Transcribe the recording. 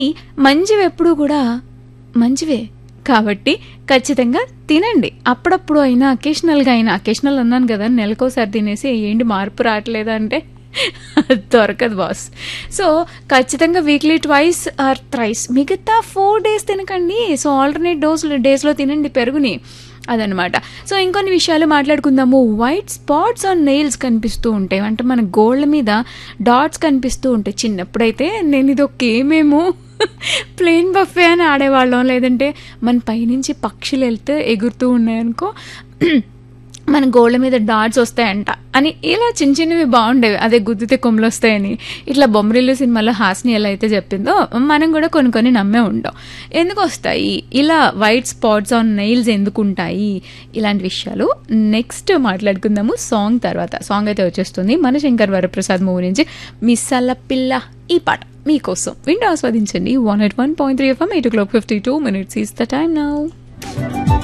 మంచివి ఎప్పుడు కూడా మంచివే కాబట్టి ఖచ్చితంగా తినండి అప్పుడప్పుడు అయినా అకేషనల్గా అయినా అకేషనల్ అన్నాను కదా నెలకోసారి తినేసి ఏంటి మార్పు రావట్లేదా అంటే దొరకదు బాస్ సో ఖచ్చితంగా వీక్లీ ట్వైస్ ఆర్ థ్రైస్ మిగతా ఫోర్ డేస్ తినకండి సో ఆల్టర్నేట్ డోస్ డేస్లో తినండి పెరుగుని అదనమాట సో ఇంకొన్ని విషయాలు మాట్లాడుకుందాము వైట్ స్పాట్స్ ఆన్ నెయిల్స్ కనిపిస్తూ ఉంటాయి అంటే మన గోళ్ళ మీద డాట్స్ కనిపిస్తూ ఉంటాయి చిన్నప్పుడైతే నేను ఇది ఒక ఏమేమో ప్లేన్ బఫే అని ఆడేవాళ్ళం లేదంటే మన పైనుంచి పక్షులు వెళ్తే ఎగురుతూ ఉన్నాయనుకో మన గోళ్ళ మీద డాట్స్ వస్తాయంట అని ఇలా చిన్న చిన్నవి బాగుండేవి అదే గుద్దితే కొమ్ములు వస్తాయని ఇట్లా బొమ్మరిల్లు సినిమాలో హాస్ని ఎలా అయితే చెప్పిందో మనం కూడా కొన్ని కొన్ని నమ్మే ఉంటాం ఎందుకు వస్తాయి ఇలా వైట్ స్పాట్స్ ఆన్ నెయిల్స్ ఎందుకు ఉంటాయి ఇలాంటి విషయాలు నెక్స్ట్ మాట్లాడుకుందాము సాంగ్ తర్వాత సాంగ్ అయితే వచ్చేస్తుంది మన శంకర్ వరప్రసాద్ మూవీ నుంచి మిస్సల్ల పిల్ల ఈ పాట మీకోసం వింటూ ఆస్వాదించండి one at one point three FM eight o'clock fifty two minutes is the time now